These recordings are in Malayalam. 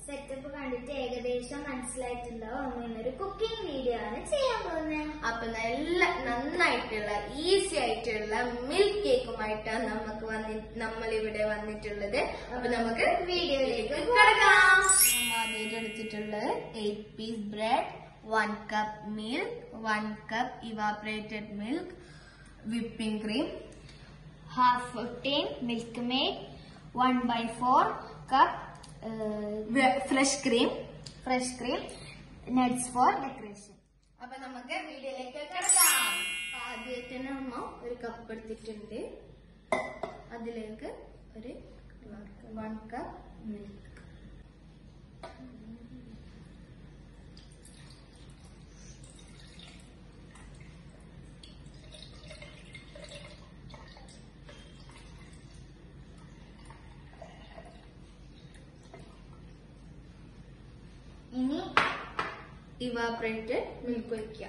സെറ്റപ്പ് കണ്ടിട്ട് ഏകദേശം മനസ്സിലായിട്ടുണ്ടാവും നമ്മൾ ഇന്നൊരു കുക്കിംഗ് വീഡിയോ ആണ് ചെയ്യാൻ പോകുന്നത് അപ്പൊ നല്ല നന്നായിട്ടുള്ള ഈസി ആയിട്ടുള്ള മിൽക്ക് കേക്കുമായിട്ടാണ് നമുക്ക് വന്നി നമ്മൾ ഇവിടെ വന്നിട്ടുള്ളത് അപ്പൊ നമുക്ക് വീഡിയോയിലേക്ക് കിടക്കാം ആദ്യമായിട്ട് എടുത്തിട്ടുള്ളത് eight piece bread one cup milk one cup evaporated milk whipping cream half fifteen milk made one by four cup fresh cream fresh cream nuts for decoration അപ്പൊ നമുക്ക് വീഡിയോയിലേക്ക് കിടക്കാം ആദ്യമായിട്ട് തന്നെ അമ്മ ഒരു കപ്പ് എടുത്തിട്ടുണ്ട് അതിലേക്ക് ഒരു വൺ കപ്പ് മിൽക്ക് ഇനി ഇവാപറേറ്റഡ് മിൽക്ക് ഒഴിക്കുക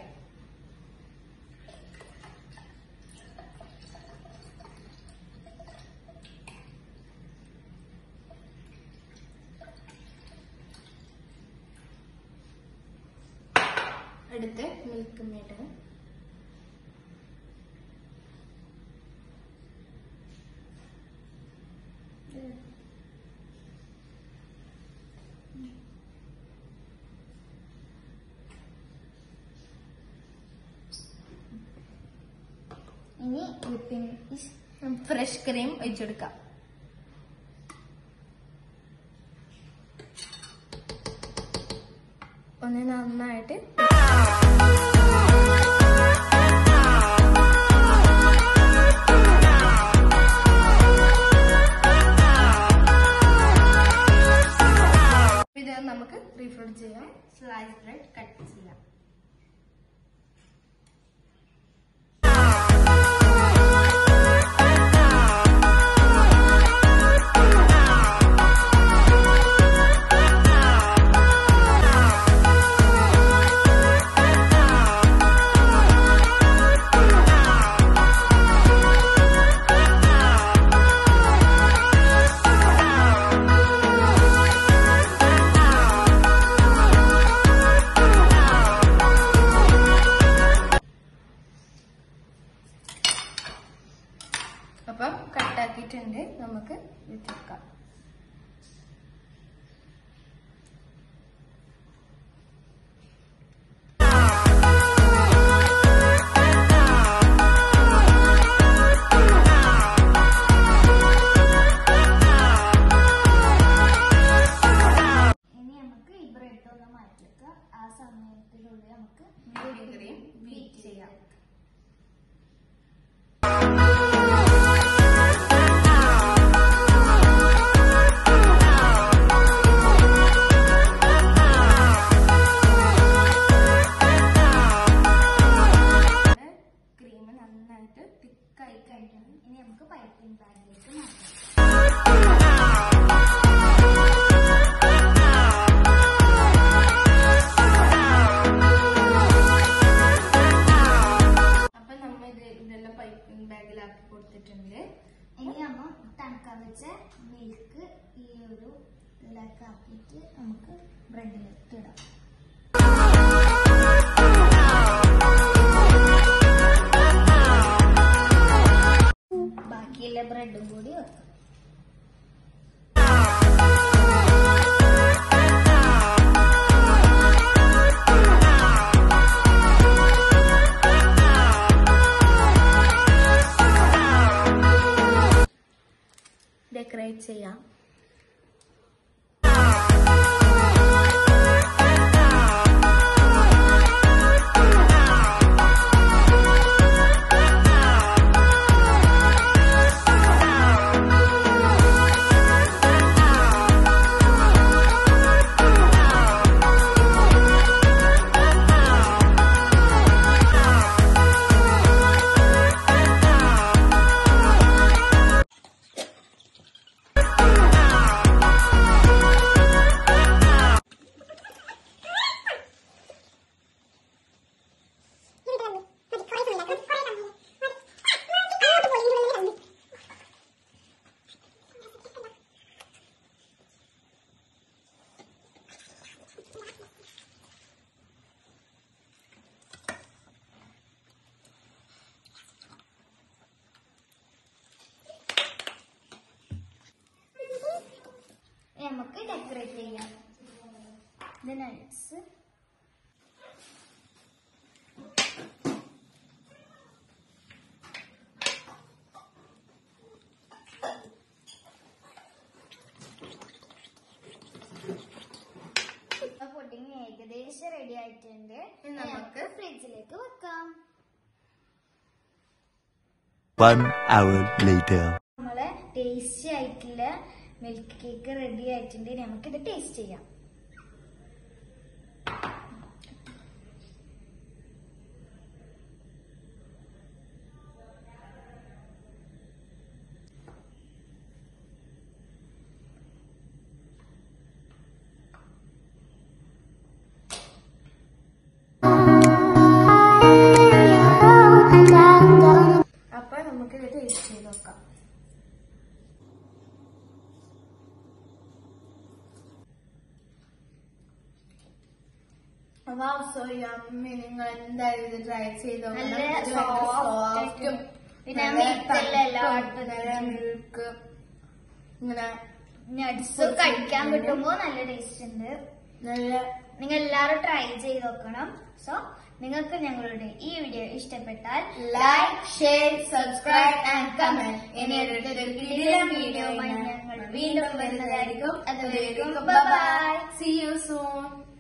അടുത്ത് മിൽക്ക് മേഡ് ഇനി വിപ്പിംഗ് ഫ്രഷ് ക്രീം ഒഴിച്ചെടുക്കാം ഒന്ന് നന്നായിട്ട് ഇത് നമുക്ക് റീഫ്രഡ് ചെയ്യാം സ്ലൈസ് ബ്രെഡ് കട്ട് ചെയ്യാം അപ്പം കട്ടാക്കിയിട്ടുണ്ട് നമുക്ക് വെച്ചേക്കാം ഇനി നമുക്ക് ഈ ബ്രെഡ് ഒന്ന് മാറ്റി വെക്കാം ആ സമയത്തിനുള്ളിൽ നമുക്ക് വിപ്പിംഗ് ക്രീം ബീറ്റ് ചെയ്യാം ക്രീം നന്നായിട്ട് തിക്കായി കഴിക്കണം ഇനി നമുക്ക് പൈപ്പിംഗ് ബാഗിലേക്ക് മാറ്റാം അപ്പൊ നമ്മ ഇത് ഇതെല്ലാം പൈപ്പിംഗ് ബാഗിലാക്കി കൊടുത്തിട്ടുണ്ട് ഇനി നമ്മൾ തണുക്കാൻ വെച്ച മിൽക്ക് ഈ ഒരു ഇതിലേക്ക് ആക്കിയിട്ട് നമുക്ക് ബ്രെഡിലേക്ക് ഇടാം ബാക്കിയുള്ള ബ്രെഡും കൂടി വെക്കാം ഡെക്കറേറ്റ് ചെയ്യാം ഇനി ഇത് നട്ട്സ് പുഡിങ് ഏകദേശം റെഡി ആയിട്ടുണ്ട് ഇനി ഇനി നമുക്ക് നമുക്ക് ഫ്രിഡ്ജിലേക്ക് വെക്കാം One hour later. നമ്മളെ ടേസ്റ്റി ആയിട്ടുള്ള മിൽക്ക് കേക്ക് റെഡി ആയിട്ടുണ്ട് ഇനി നമുക്കിത് ടേസ്റ്റ് ചെയ്യാം അപ്പൊ നമുക്ക് ഇത് ടേസ്റ്റ് ചെയ്ത് നോക്കാം Wow, so yummy. നിങ്ങൾ എന്തായാലും ഇത് ട്രൈ ചെയ്ത് നല്ല soft ആയിട്ടും പിന്നെ milk എല്ലാം എല്ലായിടത്തും മിൽക്ക് ഇങ്ങനെ നട്സ് കഴിക്കാൻ കിട്ടുമ്പോ നല്ല ടേസ്റ്റ് ഉണ്ട് നല്ല നിങ്ങൾ എല്ലാവരും ട്രൈ ചെയ്ത് നോക്കണം സോ നിങ്ങൾക്ക് ഞങ്ങളുടെ ഈ വീഡിയോ ഇഷ്ടപ്പെട്ടാൽ like share subscribe and comment ഇനി അടുത്തൊരു കിടിലൻ വീഡിയോ ഞങ്ങൾ വീണ്ടും വരുന്നതായിരിക്കും അതുവരെയും അതുവരെയും bye bye see you soon